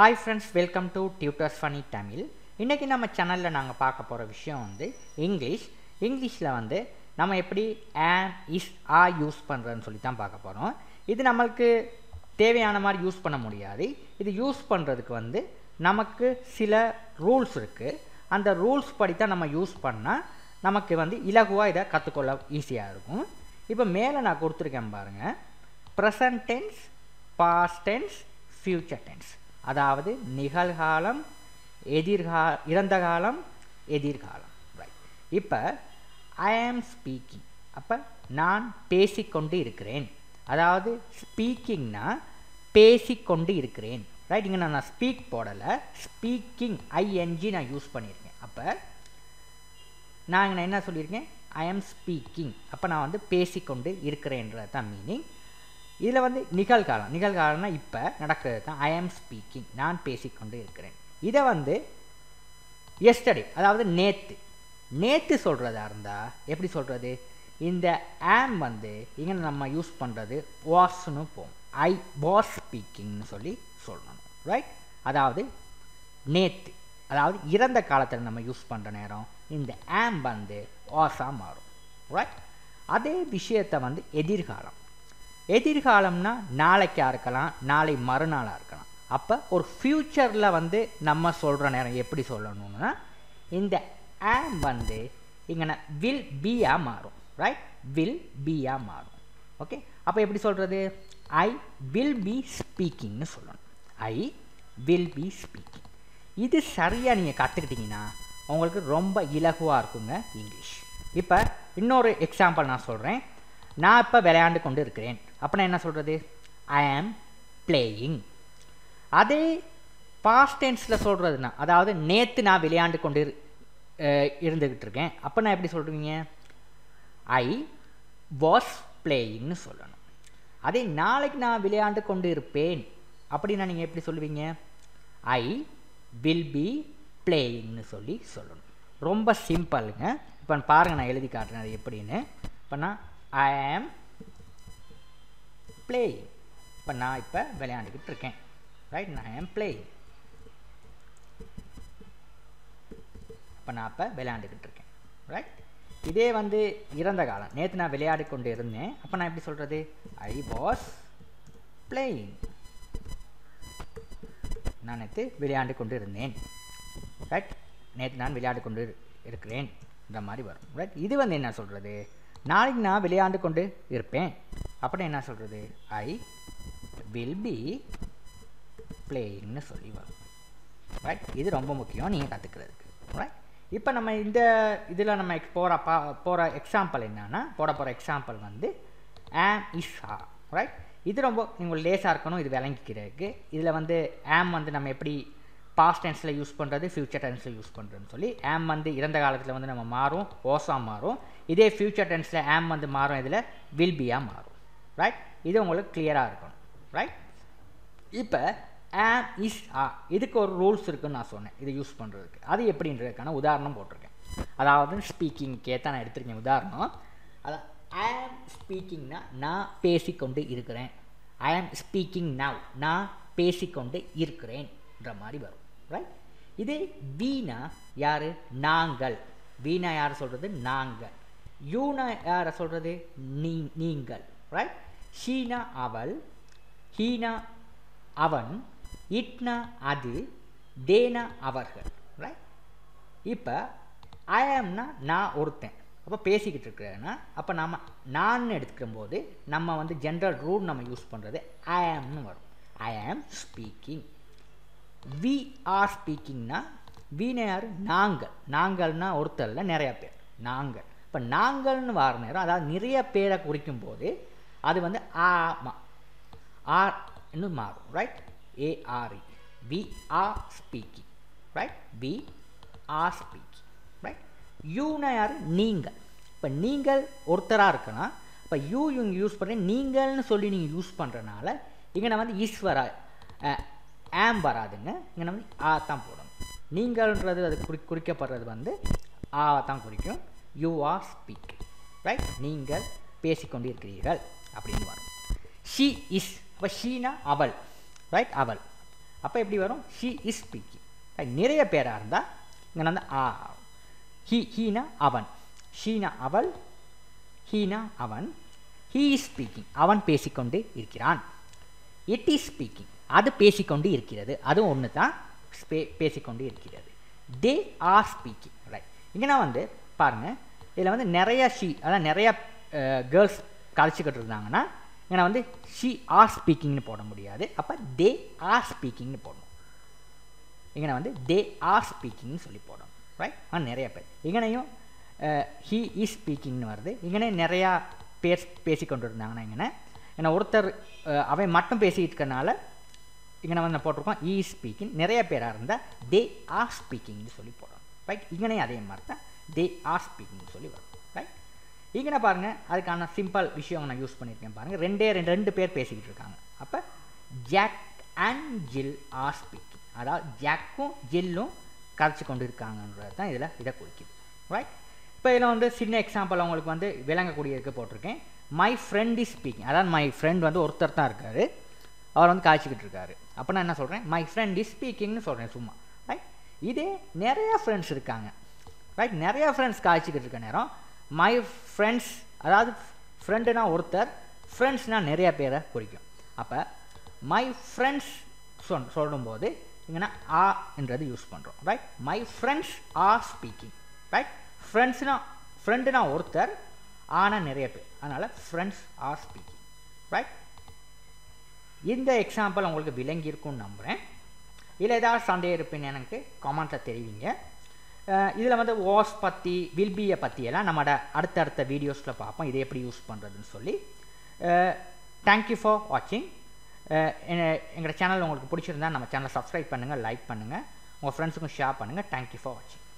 hi friends welcome to tutors funny Tamil இன்றைக்கி நம்ம சேனலில் நாங்கள் பார்க்க போகிற விஷயம் வந்து இங்கிலீஷ் இங்கிலீஷில் வந்து நம்ம எப்படி ஆம் இஸ் ஆ யூஸ் பண்ணுறதுன்னு சொல்லி தான் பார்க்க போகிறோம் இது நம்மளுக்கு தேவையான மாதிரி யூஸ் பண்ண முடியாது இது யூஸ் பண்ணுறதுக்கு வந்து நமக்கு சில ரூல்ஸ் இருக்குது அந்த ரூல்ஸ் படி தான் நம்ம யூஸ் பண்ணால் நமக்கு வந்து இலகுவாக இதை கற்றுக்கொள்ள ஈஸியாக இருக்கும் இப்போ மேலே நான் கொடுத்துருக்கேன் பாருங்கள் present tense past tense future tense அதாவது நிகழ்காலம் எதிர்கா இறந்த காலம் எதிர்காலம் ரைட் இப்போ ஐ ஆம் ஸ்பீக்கிங் அப்போ நான் பேசிக்கொண்டு இருக்கிறேன் அதாவது ஸ்பீக்கிங்னா பேசிக்கொண்டு இருக்கிறேன் ரைட் இங்கே நான் ஸ்பீக் போடலை ஸ்பீக்கிங் ஐஎன்ஜி நான் யூஸ் பண்ணியிருக்கேன் அப்போ நான் இங்கே என்ன சொல்லியிருக்கேன் ஐ ஆம் ஸ்பீக்கிங் அப்போ நான் வந்து பேசிக்கொண்டு இருக்கிறேன்றது தான் மீனிங் இதில் வந்து நிகழ்காலம் நிகழ்காலம்னா இப்போ நடக்கிறது தான் ஐ ஆம் ஸ்பீக்கிங் நான் பேசிக்கொண்டு இருக்கிறேன் இதை வந்து எஸ்டர்டே அதாவது நேற்று நேற்று சொல்கிறதா இருந்தால் எப்படி சொல்கிறது இந்த ஆம் வந்து இங்கே நம்ம யூஸ் பண்ணுறது வாஸ்னு போகும் ஐ வாஸ் ஸ்பீக்கிங்னு சொல்லி சொல்லணும் ரைட் அதாவது நேற்று அதாவது இறந்த காலத்தில் நம்ம யூஸ் பண்ணுற நேரம் இந்த ஆம் வந்து வாஸாக மாறும் ரைட் அதே விஷயத்தை வந்து எதிர்காலம் எதிர்காலம்னா நாளைக்காக இருக்கலாம் நாளை மறுநாளாக இருக்கலாம் அப்போ ஒரு ஃப்யூச்சரில் வந்து நம்ம சொல்கிற நேரம் எப்படி சொல்லணும்னா இந்த ஆம் வந்து இங்கே வில் பியாக மாறும் ரைட் வில் பியாக மாறும் ஓகே அப்போ எப்படி சொல்கிறது ஐ வில் பி ஸ்பீக்கிங்னு சொல்லணும் ஐ வில் பி ஸ்பீக்கிங் இது சரியாக நீங்கள் கற்றுக்கிட்டிங்கன்னா உங்களுக்கு ரொம்ப இலகுவாக இருக்குங்க இங்கிலீஷ் இப்போ இன்னொரு எக்ஸாம்பிள் நான் சொல்கிறேன் நான் இப்போ விளையாண்டு கொண்டு இருக்கிறேன் அப்போ நான் என்ன சொல்கிறது ஐ ஆம் பிளேயிங் அதே பாஸ்ட் டென்ஸில் சொல்கிறதுனா அதாவது நேற்று நான் விளையாண்டு கொண்டு இருந்துக்கிட்டு இருக்கேன் அப்போ நான் எப்படி சொல்கிறீங்க ஐ வாஸ் பிளேயிங்னு சொல்லணும் அதே நாளைக்கு நான் விளையாண்டு கொண்டு இருப்பேன் அப்படின்னா நீங்கள் எப்படி சொல்லுவீங்க ஐ வில் பி பிளேயிங்னு சொல்லி சொல்லணும் ரொம்ப சிம்பிளுங்க இப்போ பாருங்கள் நான் எழுதி காட்டுறேன் அது எப்படின்னு இப்போ நான் ஐ ஆம் பிளேயிங் இப்போ நான் இப்போ விளையாண்டுக்கிட்டு இருக்கேன் ரைட் நான் ஆம் பிளேயிங் இப்போ நான் இப்போ விளையாண்டுக்கிட்டு இருக்கேன் ரைட் இதே வந்து இறந்த காலம் நேற்று நான் விளையாடி கொண்டு இருந்தேன் அப்போ நான் எப்படி சொல்கிறது ஐ வாஸ் பிளேயிங் நான் நேற்று விளையாண்டு கொண்டு இருந்தேன் ரைட் நேற்று நான் விளையாடு கொண்டு இருக்கிறேன் இந்த மாதிரி வரும் ரைட் இது வந்து என்ன சொல்கிறது நாளைக்கு நான் விளையாண்டு கொண்டு இருப்பேன் அப்படின்னு என்ன சொல்கிறது ஐ வில் பி பிளேயிங்னு சொல்லி வரும் ரைட் இது ரொம்ப முக்கியம் நீங்கள் கற்றுக்கிறதுக்கு ரைட் இப்போ நம்ம இந்த இதில் நம்ம போகிற பா போகிற எக்ஸாம்பிள் என்னன்னா போட போகிற எக்ஸாம்பிள் வந்து ஆம் இஸ் ஆ ரைட் இது ரொம்ப உங்களுக்கு லேஸாக இருக்கணும் இது விளங்கிக்கிறதுக்கு இதில் வந்து ஆம் வந்து நம்ம எப்படி பாஸ்ட் டென்ஸில் யூஸ் பண்ணுறது ஃப்யூச்சர் டென்ஸில் யூஸ் பண்ணுறதுன்னு சொல்லி ஆம் வந்து இறந்த காலத்தில் வந்து நம்ம மாறும் ஓஸாக மாறும் இதே ஃப்யூச்சர் டென்ஸில் ஆம் வந்து மாறும் இதில் வில் பியாக மாறும் ரைட் இது உங்களுக்கு கிளியராக இருக்கணும் ரைட் இப்போ ஆம் இஸ் ஆ இதுக்கு ஒரு ரூல்ஸ் இருக்குன்னு நான் சொன்னேன் இதை யூஸ் பண்ணுறதுக்கு அது எப்படின்றதுக்கான உதாரணம் போட்டிருக்கேன் அதாவது ஸ்பீக்கிங்க்கே தான் நான் எடுத்திருக்கேன் உதாரணம் அதான் ஐ ஆம் ஸ்பீக்கிங்னா நான் பேசிக்கொண்டு இருக்கிறேன் ஐ ஆம் ஸ்பீக்கிங் நவ் நான் பேசிக்கொண்டு இருக்கிறேன்ற மாதிரி வரும் ரைட் இதே வீணா யார் நாங்கள் வீணா யார் சொல்கிறது நாங்கள் யூனா யாரை சொல்கிறது நீ நீங்கள் ரைட் ஷீனா அவள் ஹீனா அவன் இட்னா அது தேனா அவர்கள் ரைட் இப்போ ஐ ஆம்னா நான் ஒருத்தன் அப்போ பேசிக்கிட்டு இருக்கிறேன்னா அப்போ நம்ம நான் எடுத்துக்கிற போது நம்ம வந்து ஜென்ரல் ரூல் நம்ம யூஸ் பண்ணுறது ஐ ஆம்னு வரும் ஐ ஆம் ஸ்பீக்கிங் வி ஆர் ஸ்பீக்கிங்னா வீணை யார் நாங்கள் நாங்கள்னா ஒருத்தரில் நிறையா பேர் நாங்கள் இப்போ நாங்கள்னு வர நேரம் அதாவது நிறைய பேரை குறிக்கும் போது அது வந்து ஆ ஆர்னு மாறும் right A R E we are speaking right we are speaking right யூனா யார் நீங்கள் இப்போ நீங்கள் ஒருத்தராக இருக்கலாம் இப்போ யூ இவங்க யூஸ் பண்ணுறேன் நீங்கள்னு சொல்லி நீங்கள் யூஸ் பண்ணுறனால இங்கே நான் வந்து ஈஸ் வரா ஆம் வராதுங்க இங்கே நம்ம ஆ தான் போடணும் நீங்கள்ன்றது அது குறி குறிக்கப்படுறது வந்து ஆ தான் குறிக்கும் யூ ஆர் ஸ்பீக் ரைட் நீங்கள் பேசிக்கொண்டு இருக்கிறீர்கள் அப்படின்னு வரும் ஷீ இஸ் அப்போ ஷீனா அவள் ரைட் அவள் அப்போ எப்படி வரும் ஷீ இஸ் ஸ்பீக்கிங் நிறைய பேராக இருந்தால் இங்கே வந்து ஆ ஹீ ஹீனா அவன் ஷீனா அவள் ஹீனா அவன் ஹீ இஸ் ஸ்பீக்கிங் அவன் பேசிக்கொண்டு இருக்கிறான் இட் இஸ் ஸ்பீக்கிங் அது பேசிக்கொண்டு இருக்கிறது அதுவும் ஒன்று தான் ஸ்பே பேசிக்கொண்டு இருக்கிறது தே ஆர் ஸ்பீக்கிங் ரைட் இங்கே வந்து பாருங்கள் இதில் வந்து நிறையா ஷீ அதான் நிறையா கேர்ள்ஸ் கழிச்சிக்கிட்டு இருந்தாங்கன்னா இங்கே வந்து ஷீ ஆர் ஸ்பீக்கிங்னு போட முடியாது அப்போ தே ஆர் ஸ்பீக்கிங்னு போடணும் இங்கே வந்து தே ஆர் ஸ்பீக்கிங்னு சொல்லி போடணும் ரைட் ஆனால் நிறைய பேர் இங்கனையும் ஹீ இஸ் ஸ்பீக்கிங்னு வருது இங்கனே நிறையா பேர் பேசிக்கொண்டு இருந்தாங்கன்னா இங்கே ஏன்னா ஒருத்தர் அவன் மட்டும் பேசிகிட்டு இருக்கனால இங்கே வந்து போட்டிருக்கோம் ஈ ஸ்பீக்கிங் நிறைய பேராக இருந்தால் தே ஆர் ஸ்பீக்கிங்னு சொல்லி போடணும் ரைட் இங்கனே அதே மாதிரி தான் தே ஆர் ஸ்பீக்கிங்னு சொல்லி வரும் ரைட் இங்கே பாருங்கள் அதுக்கான சிம்பிள் விஷயம் நான் யூஸ் பண்ணியிருக்கேன் பாருங்கள் ரெண்டே ரெண்டு ரெண்டு பேர் பேசிக்கிட்டு இருக்காங்க அப்போ Jack and Jill are speaking அதாவது ஜாக்கும் ஜில்லும் கரைச்சி கொண்டு இருக்காங்கன்றது தான் இதில் இதை குறிக்குது ரைட் இப்போ இதில் வந்து சின்ன எக்ஸாம்பிள் அவங்களுக்கு வந்து விளங்கக்கூடியதுக்கு போட்டிருக்கேன் மை ஃப்ரெண்ட் இஸ் ஸ்பீக்கிங் அதாவது மை ஃப்ரெண்ட் வந்து ஒருத்தர் தான் இருக்கார் அவர் வந்து காய்ச்சிக்கிட்டு இருக்காரு அப்போ நான் என்ன சொல்கிறேன் மை ஃப்ரெண்ட் இஸ் ஸ்பீக்கிங்னு சொல்கிறேன் சும்மா ரைட் இதே நிறையா ஃப்ரெண்ட்ஸ் இருக்காங்க ரைட் நிறையா ஃப்ரெண்ட்ஸ் காய்ச்சிக்கிட்டு இருக்க நேரம் மை ஃப்ரெண்ட்ஸ் அதாவது ஃப்ரெண்டுனா ஒருத்தர் ஃப்ரெண்ட்ஸ்னால் நிறைய பேரை குறிக்கும் அப்போ மை ஃப்ரெண்ட்ஸ் சொல் சொல்லும்போது இங்கன்னா ஆ என்றது யூஸ் பண்ணுறோம் right my friends are speaking right ஃப்ரெண்ட்ஸ்னா ஃப்ரெண்டுனா ஒருத்தர் ஆனால் நிறைய பேர் அதனால் ஃப்ரெண்ட்ஸ் ஆர் ஸ்பீக்கிங் ரைட் இந்த எக்ஸாம்பிள் உங்களுக்கு விளங்கியிருக்கும்னு நம்புகிறேன் இதில் ஏதாவது சந்தேகம் இருப்பேன்னு எனக்கு கமெண்ட்டில் தெரிவிங்க இதில் வந்து வாஸ் பற்றி வில்பியை பற்றியெல்லாம் நம்மளோட அடுத்தடுத்த வீடியோஸில் பார்ப்போம் இதை எப்படி யூஸ் பண்ணுறதுன்னு சொல்லி தேங்க்யூ ஃபார் வாட்சிங் எங்களோட சேனல் உங்களுக்கு பிடிச்சிருந்தா நம்ம சேனலை சப்ஸ்கிரைப் பண்ணுங்கள் லைக் பண்ணுங்கள் உங்கள் ஃப்ரெண்ட்ஸுக்கும் ஷேர் பண்ணுங்கள் தேங்க்யூ ஃபார் வாட்சிங்